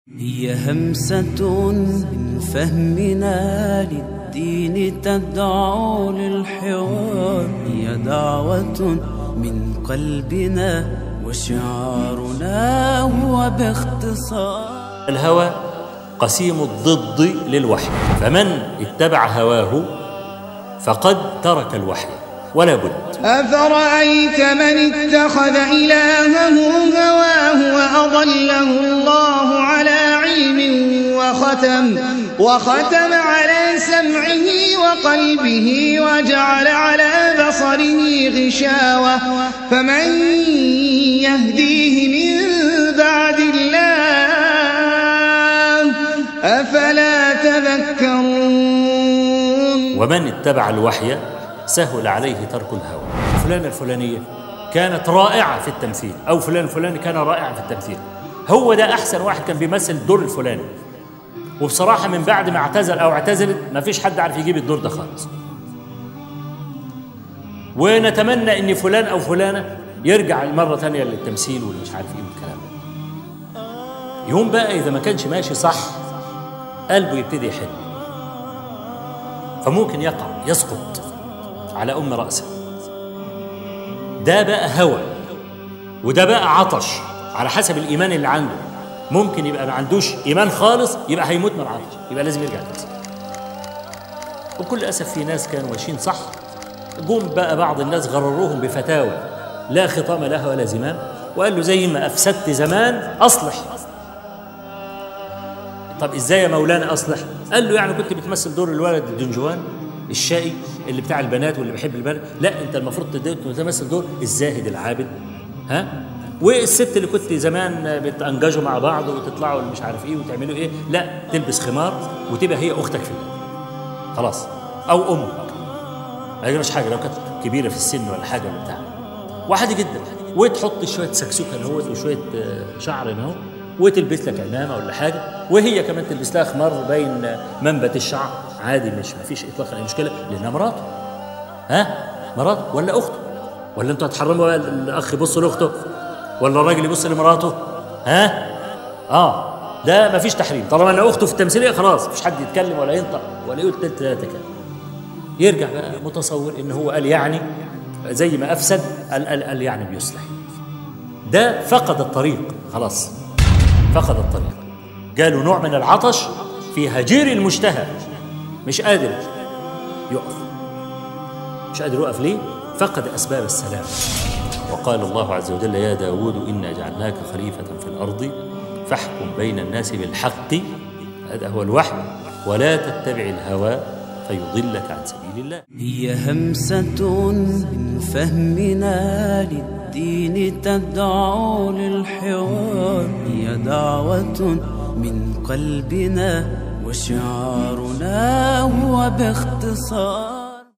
هي همسة من فهمنا للدين تدعو للحوار هي دعوة من قلبنا وشعارنا هو باختصار الهوى قسيم الضد للوحي فمن اتبع هواه فقد ترك الوحي ولا بد أفرأيت من اتخذ إلهه هواه وأضله الله على علم وختم وختم على سمعه وقلبه وجعل على بصره غشاوة فمن يهديه من بعد الله أفلا تذكرون ومن اتبع الوحي سهل عليه ترك الهوى فلان الفلانية كانت رائعة في التمثيل أو فلان الفلاني كان رائع في التمثيل هو ده أحسن واحد كان بيمثل الدور الفلاني وبصراحة من بعد ما اعتزل أو اعتزلت ما فيش حد عارف يجيب الدور ده خالص ونتمنى ان فلان او فلانه يرجع مره ثانيه للتمثيل واللي مش عارف ايه والكلام ده يوم بقى اذا ما كانش ماشي صح قلبه يبتدي يحن فممكن يقع يسقط على ام راسه ده بقى هوى وده بقى عطش على حسب الايمان اللي عنده ممكن يبقى ما عندوش ايمان خالص يبقى هيموت من العطش يبقى لازم يرجع للتمثيل وكل اسف في ناس كانوا ماشيين صح جم بقى بعض الناس غرروهم بفتاوى لا خطام لها ولا زمام وقال له زي ما افسدت زمان اصلح طب ازاي يا مولانا اصلح قال له يعني كنت بتمثل دور الولد الدنجوان الشقي اللي بتاع البنات واللي بيحب البنات لا انت المفروض تمثل دور الزاهد العابد ها والست اللي كنت زمان بتنججوا مع بعض وتطلعوا مش عارف ايه وتعملوا ايه لا تلبس خمار وتبقى هي اختك في الله خلاص او امك ما يجراش حاجه لو كانت كبيره في السن ولا حاجه ولا بتاع وعادي جدا وتحط شويه سكسوكه هنا وشويه شعر هنا وتلبس لك عمامه ولا حاجه وهي كمان تلبس لها خمار باين منبت الشعر عادي مش ما فيش اطلاقا اي مشكله لانها مراته ها مراته ولا اخته ولا انتوا هتحرموا الاخ يبص لاخته ولا الراجل يبص لمراته ها اه ده ما فيش تحريم طالما ان اخته في التمثيليه خلاص مفيش حد يتكلم ولا ينطق ولا يقول تلت لا تكلم يرجع بقى متصور ان هو قال يعني زي ما افسد قال قال, قال يعني بيصلح ده فقد الطريق خلاص فقد الطريق جاله نوع من العطش في هجير المشتهى مش قادر يقف مش قادر يقف ليه فقد اسباب السلام وقال الله عز وجل يا داود إنا جعلناك خليفة في الأرض فاحكم بين الناس بالحق هذا هو الوحي ولا تتبع الهوى فيضلك عن سبيل الله هي همسة من فهمنا للدين تدعو للحوار هي دعوة من قلبنا وشعارنا هو باختصار